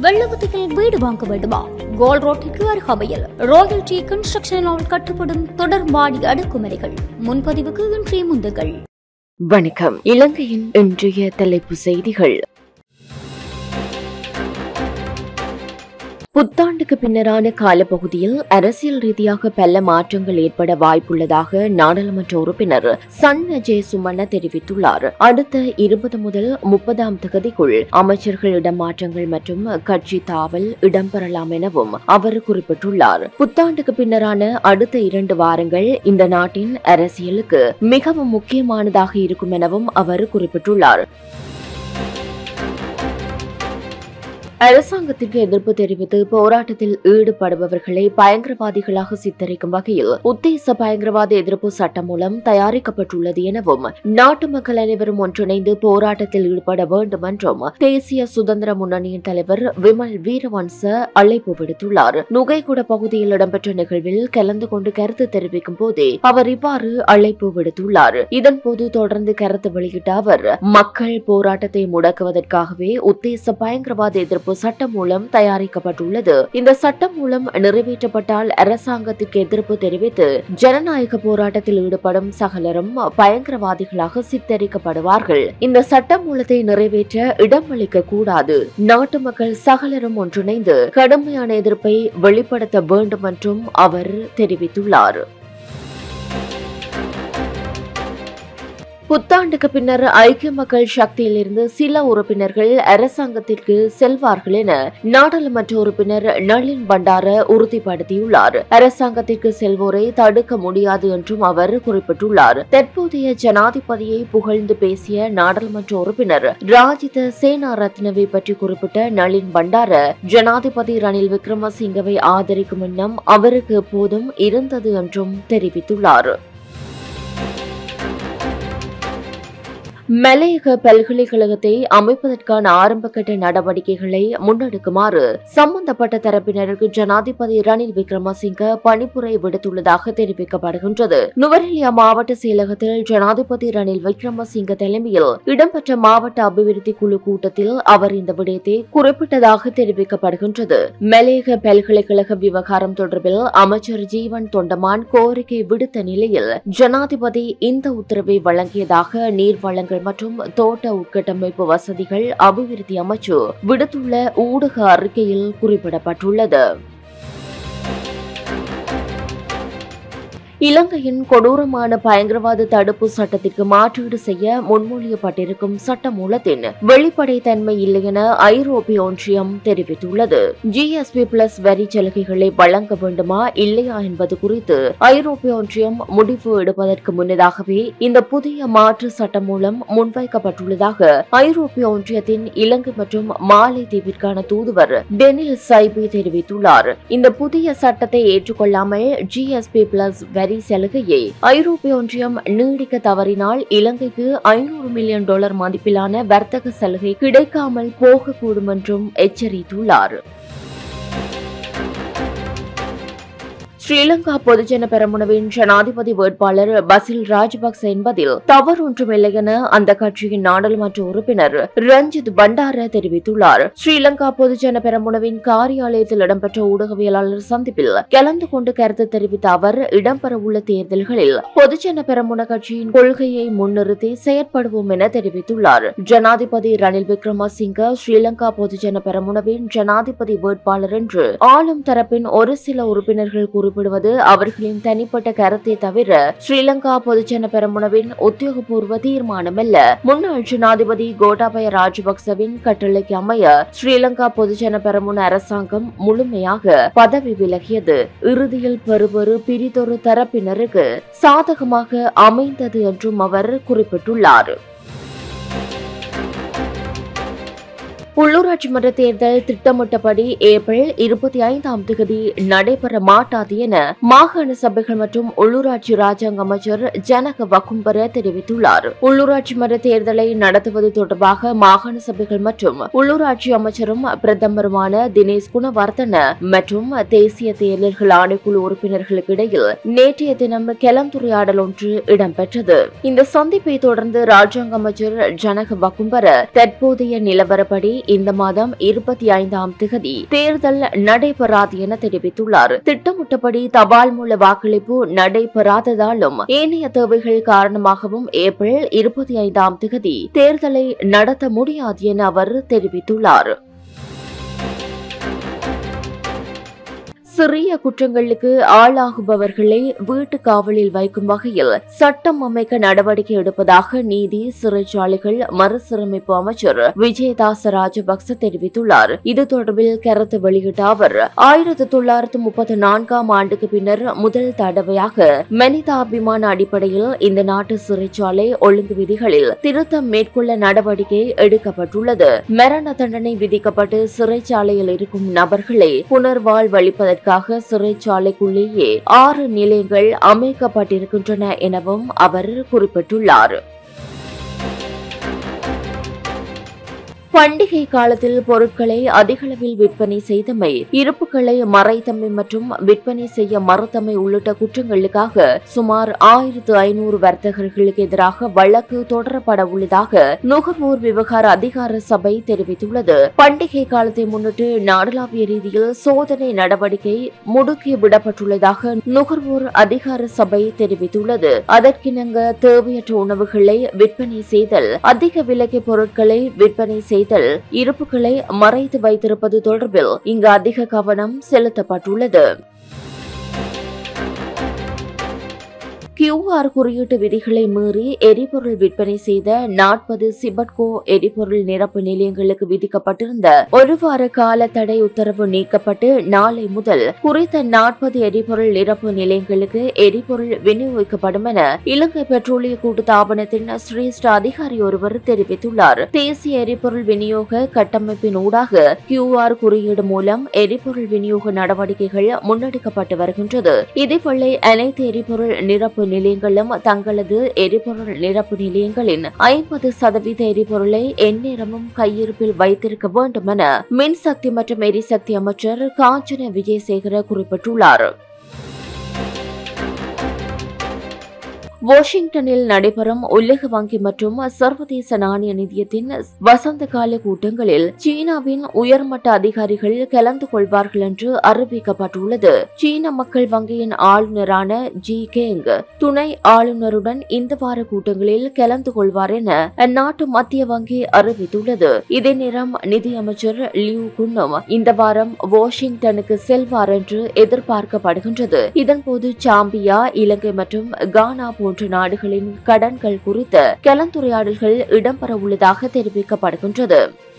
வெள்ளவத்தையில் வீடு வாங்க வேண்டுமா கோல் ரோட்டிற்கு அருகாமையில் ராயல்டி கன்ஸ்ட்ரக்ஷனால் கட்டப்படும் தொடர் மாடி அடுக்குமுறைகள் முன்பதிவுக்கு இன்றைய முந்துகள் வணக்கம் இலங்கையின் இன்றைய தலைப்பு செய்திகள் புத்தாண்டுக்கு பின்னரான காலப்பகுதியில் அரசியல் ரீதியாக பல மாற்றங்கள் ஏற்பட வாய்ப்புள்ளதாக நாடாளுமன்ற உறுப்பினர் சன் அஜய் சுமண்ண தெரிவித்துள்ளார் அடுத்த இருபது முதல் முப்பதாம் தேதிக்குள் அமைச்சர்கள் இடமாற்றங்கள் மற்றும் கட்சி தாவல் இடம்பெறலாம் எனவும் அவர் குறிப்பிட்டுள்ளார் புத்தாண்டுக்கு பின்னரான அடுத்த இரண்டு வாரங்கள் இந்த நாட்டின் அரசியலுக்கு மிகவும் முக்கியமானதாக இருக்கும் எனவும் அவர் குறிப்பிட்டுள்ளார் அரசாங்கத்திற்கு எதிர்ப்பு தெரிவித்து போராட்டத்தில் ஈடுபடுபவர்களை பயங்கரவாதிகளாக சித்தரிக்கும் வகையில் உத்தேச பயங்கரவாத எதிர்ப்பு சட்டம் மூலம் தயாரிக்கப்பட்டுள்ளது எனவும் நாட்டு மக்கள் அனைவரும் ஒன்றிணைந்து போராட்டத்தில் ஈடுபட வேண்டும் என்றும் தேசிய சுதந்திர முன்னணியின் தலைவர் விமல் வீரவன்ச அழைப்பு விடுத்துள்ளார் நுகைகுட பகுதியில் இடம்பெற்ற நிகழ்வில் கலந்து கொண்டு கருத்து தெரிவிக்கும் போதே அவர் இவ்வாறு அழைப்பு விடுத்துள்ளார் இதன்போது தொடர்ந்து கருத்து வெளியிட்ட அவர் மக்கள் போராட்டத்தை முடக்குவதற்காகவே உத்தேச பயங்கரவாத எதிர்ப்பு சட்டம் மூலம் தயாரிக்கப்பட்டுள்ளது இந்த சட்டம் மூலம் நிறைவேற்றப்பட்டால் அரசாங்கத்திற்கு எதிர்ப்பு தெரிவித்து ஜனநாயக போராட்டத்தில் ஈடுபடும் சகலரும் பயங்கரவாதிகளாக சித்தரிக்கப்படுவார்கள் இந்த சட்ட மூலத்தை நிறைவேற்ற இடமளிக்க கூடாது நாட்டு மக்கள் சகலரும் ஒன்றிணைந்து கடுமையான எதிர்ப்பை வெளிப்படுத்த வேண்டும் என்றும் அவர் தெரிவித்துள்ளார் புத்தாண்டுக்கு பின்னர் ஐக்கிய மக்கள் சக்தியிலிருந்து சில உறுப்பினர்கள் அரசாங்கத்திற்கு செல்வார்கள் என நாடாளுமன்ற உறுப்பினர் நளின் பண்டார உறுதிப்படுத்தியுள்ளார் அரசாங்கத்திற்கு செல்வோரை தடுக்க முடியாது என்றும் அவர் குறிப்பிட்டுள்ளார் தற்போதைய ஜனாதிபதியை புகழ்ந்து பேசிய நாடாளுமன்ற உறுப்பினர் ராஜித சேனா ரத்னவை பற்றி குறிப்பிட்ட நளின் பண்டார ஜனாதிபதி ரணில் விக்ரமசிங்கவை ஆதரிக்கும் எண்ணம் அவருக்கு எப்போதும் இருந்தது என்றும் தெரிவித்துள்ளார் மலையக பல்கலைக்கழகத்தை அமைப்பதற்கான ஆரம்பகட்ட நடவடிக்கைகளை முன்னெடுக்குமாறு சம்பந்தப்பட்ட தரப்பினருக்கு ஜனாதிபதி ரணில் விக்ரமசிங்க பணிப்புரை விடுத்துள்ளதாக தெரிவிக்கப்படுகின்றது நுவரெலியா மாவட்ட செயலகத்தில் ஜனாதிபதி ரணில் விக்ரமசிங்க தலைமையில் இடம்பெற்ற மாவட்ட அபிவிருத்தி குழு கூட்டத்தில் அவர் இந்த விடயத்தை குறிப்பிட்டதாக தெரிவிக்கப்படுகின்றது மலையக பல்கலைக்கழக விவகாரம் தொடர்பில் அமைச்சர் ஜீவன் தொண்டமான் கோரிக்கை விடுத்த நிலையில் ஜனாதிபதி இந்த உத்தரவை வழங்கியதாக நீர் வழங்கல் மற்றும் தோட்ட உட்கட்டமைப்பு வசதிகள் அபிவிருத்தி அமைச்சு விடுத்துள்ள ஊடக அறிக்கையில் குறிப்பிடப்பட்டுள்ளது இலங்கையின் கொடூரமான பயங்கரவாத தடுப்பு சட்டத்திற்கு மாற்றீடு செய்ய முன்மொழியப்பட்டிருக்கும் சட்ட மூலத்தின் வெளிப்படைத்தன்மை இல்லை என ஐரோப்பிய ஒன்றியம் தெரிவித்துள்ளது ஜிஎஸ்பி பிளஸ் வரி சலுகைகளை வழங்க வேண்டுமா இல்லையா என்பது குறித்து ஐரோப்பிய ஒன்றியம் முடிவு எடுப்பதற்கு முன்னதாகவே இந்த புதிய மாற்று சட்டம் மூலம் முன்வைக்கப்பட்டுள்ளதாக ஐரோப்பிய ஒன்றியத்தின் இலங்கை மற்றும் மாலை தீவிற்கான தூதுவர் டெனில் சைபி தெரிவித்துள்ளார் இந்த புதிய சட்டத்தை ஏற்றுக்கொள்ளாமல் ஜிஎஸ்பி பிளஸ் வரி சலுகையை ஐரோப்பிய ஒன்றியம் நீடிக்க தவறினால் இலங்கைக்கு ஐநூறு மில்லியன் டாலர் மதிப்பிலான வர்த்தக சலுகை கிடைக்காமல் போகக்கூடும் என்றும் எச்சரித்துள்ளார் ஸ்ரீலங்கா பொதுஜன பெரமுனவின் ஜனாதிபதி வேட்பாளர் பசில் ராஜபக்ச என்பதில் தவறொன்றுமில்லை என அந்த கட்சியின் நாடாளுமன்ற உறுப்பினர் ரஞ்சித் பண்டார தெரிவித்துள்ளார் ஸ்ரீலங்கா பொதுஜன பெரமுனவின் காரியாலயத்தில் இடம்பெற்ற ஊடகவியலாளர் சந்திப்பில் கலந்து கொண்டு கருத்து தெரிவித்த அவர் இடம்பெறவுள்ள தேர்தல்களில் பொதுஜன பெரமுன கட்சியின் கொள்கையை முன்னிறுத்தி செயற்படுவோம் என தெரிவித்துள்ளார் ஜனாதிபதி ரணில் விக்ரமசிங்க ஸ்ரீலங்கா பொதுஜன பெரமுனவின் ஜனாதிபதி வேட்பாளர் என்று ஆளும் தரப்பின் ஒரு சில உறுப்பினர்கள் குறிப்பிடுவது அவர்களின் தனிப்பட்ட கருத்தை தவிர ஸ்ரீலங்கா பொதுஜன பெரமுனவின் உத்தியோகபூர்வ தீர்மானமல்ல முன்னாள் ஜனாதிபதி கோட்டாபய ராஜபக்சவின் கட்டளைக்கு அமைய ஸ்ரீலங்கா பொதுஜன பெரமுன அரசாங்கம் முழுமையாக பதவி விலகியது இறுதியில் பெறுபெறு பிரிதொரு தரப்பினருக்கு சாதகமாக அமைந்தது என்றும் அவர் குறிப்பிட்டுள்ளார் உள்ளூராட்சி மன்ற தேர்தல் திட்டமிட்டபடி ஏப்ரல் இருபத்தி ஐந்தாம் தேதி நடைபெற மாட்டாது என மாகாண சபைகள் மற்றும் உள்ளூராட்சி ராஜாங்க அமைச்சர் ஜனக வக்கும்பர தெரிவித்துள்ளார் உள்ளூராட்சி மன்ற தேர்தலை நடத்துவது தொடர்பாக மாகாண சபைகள் மற்றும் உள்ளூராட்சி அமைச்சரும் பிரதமருமான தினேஷ் குணவர்தன மற்றும் தேசிய தேர்தல்கள் ஆணைக்குழு உறுப்பினர்களுக்கு இடையில் நேற்றைய தினம் கலந்துரையாடல் ஒன்று இடம்பெற்றது இந்த சந்திப்பை தொடர்ந்து ராஜாங்க அமைச்சர் ஜனக வக்கும்பர தற்போதைய நிலவரப்படி இந்த மாதம் இருபத்தி ஐந்தாம் திகதி தேர்தல் நடைபெறாது என தெரிவித்துள்ளார் திட்டமிட்டபடி தபால் மூல வாக்களிப்பு நடைபெறாததாலும் ஏனைய தேவைகள் காரணமாகவும் ஏப்ரல் இருபத்தி ஐந்தாம் திகதி தேர்தலை நடத்த முடியாது என அவர் தெரிவித்துள்ளார் சிறிய குற்றங்களுக்கு ஆளாகுபவர்களை வீட்டு காவலில் வைக்கும் வகையில் சட்டம் அமைக்க நடவடிக்கை எடுப்பதாக நீதி சிறைச்சாலைகள் மறுசீரமைப்பு அமைச்சர் விஜயதாச ராஜபக்ச தெரிவித்துள்ளார் இது தொடர்பில் கருத்து வெளியிட்ட அவர் ஆயிரத்தி தொள்ளாயிரத்து முப்பத்தி நான்காம் ஆண்டுக்கு பின்னர் முதல் தடவையாக மனிதாபிமான அடிப்படையில் இந்த நாட்டு சிறைச்சாலை ஒழுங்கு விதிகளில் திருத்தம் மேற்கொள்ள நடவடிக்கை எடுக்கப்பட்டுள்ளது மரண தண்டனை விதிக்கப்பட்டு சிறைச்சாலையில் இருக்கும் நபர்களை புனர்வாழ்வளிப்பதற்கு அதற்காக சிறைச்சாலைக்குள்ளேயே ஆறு நிலையங்கள் அமைக்கப்பட்டிருக்கின்றன எனவும் அவர் குறிப்பிட்டுள்ளார் பண்டிகை காலத்தில் பொருட்களை அதிகளவில் விற்பனை செய்தமை இருப்புகளை மறைத்தமை மற்றும் விற்பனை செய்ய மறுத்தமை உள்ளிட்ட குற்றங்களுக்காக சுமார் ஆயிரத்து ஐநூறு வர்த்தகர்களுக்கு எதிராக வழக்கு தொடரப்பட உள்ளதாக நுகர்வோர் விவகார அதிகார சபை தெரிவித்துள்ளது பண்டிகை காலத்தை முன்னிட்டு நாடளாவிய ரீதியில் சோதனை நடவடிக்கை முடுக்கி விடப்பட்டுள்ளதாக நுகர்வோர் அதிகார சபை தெரிவித்துள்ளது அதற்கிணங்க தேவையற்ற உணவுகளை விற்பனை செய்தல் அதிக விலைக்கு பொருட்களை விற்பனை செய்தல் இருப்புகளை மறைத்து வைத்திருப்பது தொடர்பில் இங்கு அதிக கவனம் செலுத்தப்பட்டுள்ளது கியூஆர் குறியீட்டு விதிகளை மீறி எரிபொருள் விற்பனை செய்த நாற்பது சிபட்கோ எரிபொருள் நிரப்பு நிலையங்களுக்கு விதிக்கப்பட்டிருந்த ஒரு வார கால தடை உத்தரவு நீக்கப்பட்டு நாளை முதல் குறித்த நாற்பது எரிபொருள் நிரப்பு நிலையங்களுக்கு எரிபொருள் விநியோகிக்கப்படும் என இலங்கை பெட்ரோலிய கூட்டுத்தாபனத்தின் சிரேஷ்ட அதிகாரி ஒருவர் தெரிவித்துள்ளார் தேசிய எரிபொருள் விநியோக கட்டமைப்பின் ஊடாக கியூஆர் குறியீடு மூலம் எரிபொருள் விநியோக நடவடிக்கைகள் முன்னெடுக்கப்பட்டு வருகின்றது இதேவேளை அனைத்து எரிபொருள் நிரப்பு நிலையங்களும் தங்களது எரிபொருள் நிரப்பு நிலையங்களின் ஐம்பது சதவீத எரிபொருளை எந்நேரமும் கையிருப்பில் வைத்திருக்க வேண்டும் என மின்சக்தி மற்றும் எரிசக்தி அமைச்சர் காஞ்சன விஜயசேகர குறிப்பிட்டுள்ளார் வாஷிங்டனில் நடைபெறும் உலக வங்கி மற்றும் சர்வதேச நாணய நிதியத்தின் வசந்த கால கூட்டங்களில் சீனாவின் உயர்மட்ட அதிகாரிகள் கலந்து கொள்வார்கள் என்று அறிவிக்கப்பட்டுள்ளது சீன மக்கள் வங்கியின் ஆளுநரான ஜி கேங் துணை ஆளுநருடன் இந்த வார கூட்டங்களில் கலந்து கொள்வார் என அந்நாட்டு மத்திய வங்கி அறிவித்துள்ளது இதே நேரம் நிதியமைச்சர் லியூ குன்னும் இந்த வாரம் வாஷிங்டனுக்கு செல்வார் என்று எதிர்பார்க்கப்படுகின்றது இதன்போது சாம்பியா இலங்கை மற்றும் கானா போன்ற நாடுகளின் கடன்கள் குறித்த கலந்துரையாடல்கள் இடம்பெற உள்ளதாக தெரிவிக்கப்படுகின்றது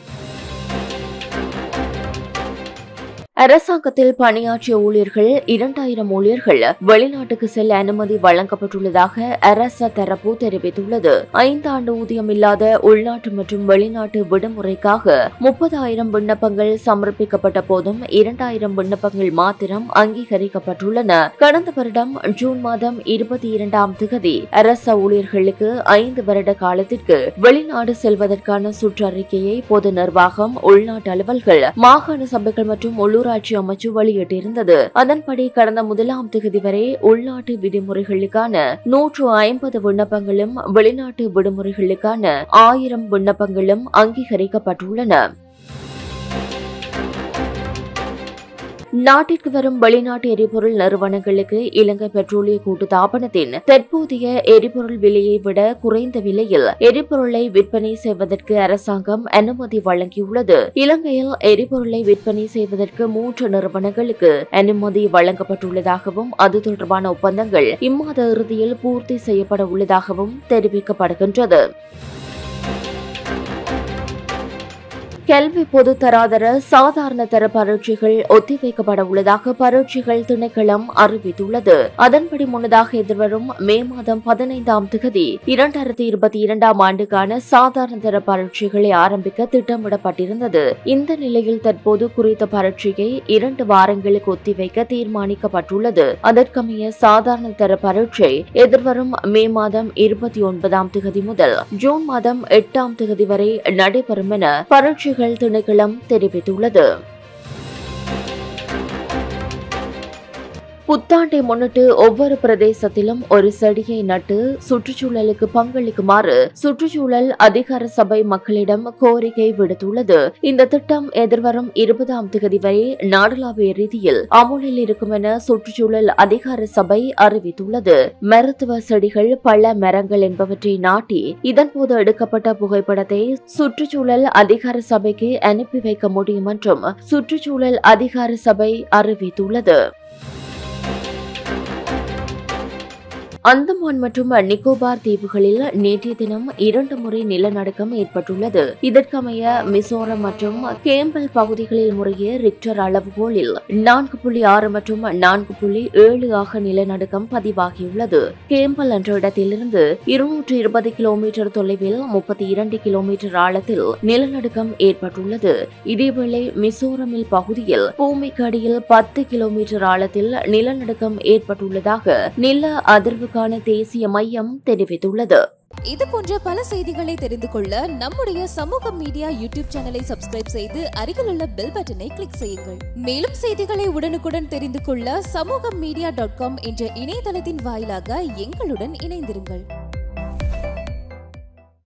அரசாங்கத்தில் பணியாற்றிய ஊழியர்கள் இரண்டாயிரம் ஊழியர்கள் வெளிநாட்டுக்கு செல்ல அனுமதி வழங்கப்பட்டுள்ளதாக அரச தரப்பு தெரிவித்துள்ளது ஐந்தாண்டு ஊதியம் இல்லாத உள்நாட்டு மற்றும் வெளிநாட்டு விடுமுறைக்காக முப்பதாயிரம் விண்ணப்பங்கள் சமர்ப்பிக்கப்பட்ட போதும் இரண்டாயிரம் விண்ணப்பங்கள் மாத்திரம் அங்கீகரிக்கப்பட்டுள்ளன கடந்த வருடம் ஜூன் மாதம் இருபத்தி இரண்டாம் திகதி அரச ஊழியர்களுக்கு ஐந்து வருட காலத்திற்கு வெளிநாடு செல்வதற்கான சுற்றறிக்கையை பொது நிர்வாகம் உள்நாட்டு அலுவல்கள் மாகாண சபைகள் மற்றும் உள்ளூராட்சி அமைச்சு வெளியிட்டிருந்தது அதன்படி கடந்த முதலாம் தேதி வரை உள்நாட்டு விதிமுறைகளுக்கான நூற்று ஐம்பது விண்ணப்பங்களும் வெளிநாட்டு விடுமுறைகளுக்கான ஆயிரம் விண்ணப்பங்களும் அங்கீகரிக்கப்பட்டுள்ளன நாட்டிற்கு வரும் வெளிநாட்டு எரிபொருள் நிறுவனங்களுக்கு இலங்கை பெட்ரோலிய கூட்டுத்தாபனத்தின் தற்போதைய எரிபொருள் விலையை விட குறைந்த விலையில் எரிபொருளை விற்பனை செய்வதற்கு அரசாங்கம் அனுமதி வழங்கியுள்ளது இலங்கையில் எரிபொருளை விற்பனை செய்வதற்கு மூன்று நிறுவனங்களுக்கு அனுமதி வழங்கப்பட்டுள்ளதாகவும் அது தொடர்பான ஒப்பந்தங்கள் இம்மாத இறுதியில் பூர்த்தி செய்யப்பட உள்ளதாகவும் தெரிவிக்கப்படுகின்றது கல்வி பொது தராதர சாதாரண தர பரீட்சைகள் ஒத்திவைக்கப்பட உள்ளதாக பரீட்சைகள் திணைக்களம் அறிவித்துள்ளது அதன்படி முன்னதாக எதிர்வரும் மே மாதம் பதினைந்தாம் திகதி இரண்டாயிரத்தி இருபத்தி இரண்டாம் ஆண்டுக்கான சாதாரண தர பரீட்சைகளை ஆரம்பிக்க திட்டமிடப்பட்டிருந்தது இந்த நிலையில் தற்போது குறித்த பரீட்சையை இரண்டு வாரங்களுக்கு ஒத்திவைக்க தீர்மானிக்கப்பட்டுள்ளது அதற்கமைய சாதாரண தர பரீட்சை எதிர்வரும் மே மாதம் இருபத்தி ஒன்பதாம் திகதி முதல் ஜூன் மாதம் எட்டாம் திகதி வரை நடைபெறும் என பரீட்சைகள் திணைக்களம் தெரிவித்துள்ளது புத்தாண்டை முன்னிட்டு ஒவ்வொரு பிரதேசத்திலும் ஒரு செடியை நட்டு சுற்றுச்சூழலுக்கு பங்களிக்குமாறு சுற்றுச்சூழல் அதிகார சபை மக்களிடம் கோரிக்கை விடுத்துள்ளது இந்த திட்டம் எதிர்வரும் இருபதாம் தேதி வரை நாடளாவிய ரீதியில் அமுலில் இருக்கும் என சுற்றுச்சூழல் அதிகார சபை அறிவித்துள்ளது மருத்துவ செடிகள் பல மரங்கள் என்பவற்றை நாட்டி இதன்போது எடுக்கப்பட்ட புகைப்படத்தை சுற்றுச்சூழல் அதிகார சபைக்கு அனுப்பி வைக்க முடியும் என்றும் சுற்றுச்சூழல் அதிகார சபை அறிவித்துள்ளது அந்தமான் மற்றும் நிக்கோபார் தீவுகளில் நேற்றைய தினம் இரண்டு முறை நிலநடுக்கம் ஏற்பட்டுள்ளது இதற்கமைய மிசோரம் மற்றும் கேம்பல் பகுதிகளில் முறையே ரிக்டர் அளவுகோலில் நான்கு புள்ளி ஆறு மற்றும் நான்கு புள்ளி ஏழு ஆக நிலநடுக்கம் பதிவாகியுள்ளது கேம்பல் என்ற இடத்திலிருந்து இருநூற்று இருபது கிலோமீட்டர் தொலைவில் முப்பத்தி இரண்டு கிலோமீட்டர் ஆழத்தில் நிலநடுக்கம் ஏற்பட்டுள்ளது இதேவேளை மிசோரமில் பகுதியில் பூமிக்கு அடியில் பத்து கிலோமீட்டர் ஆழத்தில் நிலநடுக்கம் ஏற்பட்டுள்ளதாக நில அதிர்வுக்கான தேசிய மையம் தெரிவித்துள்ளது இது போன்ற பல செய்திகளை தெரிந்து கொள்ள நம்முடைய சமூக மீடியா யூடியூப் சேனலை சப்ஸ்கிரைப் செய்து அருகிலுள்ள பெல் பட்டனை கிளிக் செய்யுங்கள் மேலும் செய்திகளை உடனுக்குடன் தெரிந்து கொள்ள சமூக மீடியா டாட் காம் என்ற இணையதளத்தின் வாயிலாக எங்களுடன் இணைந்திருங்கள்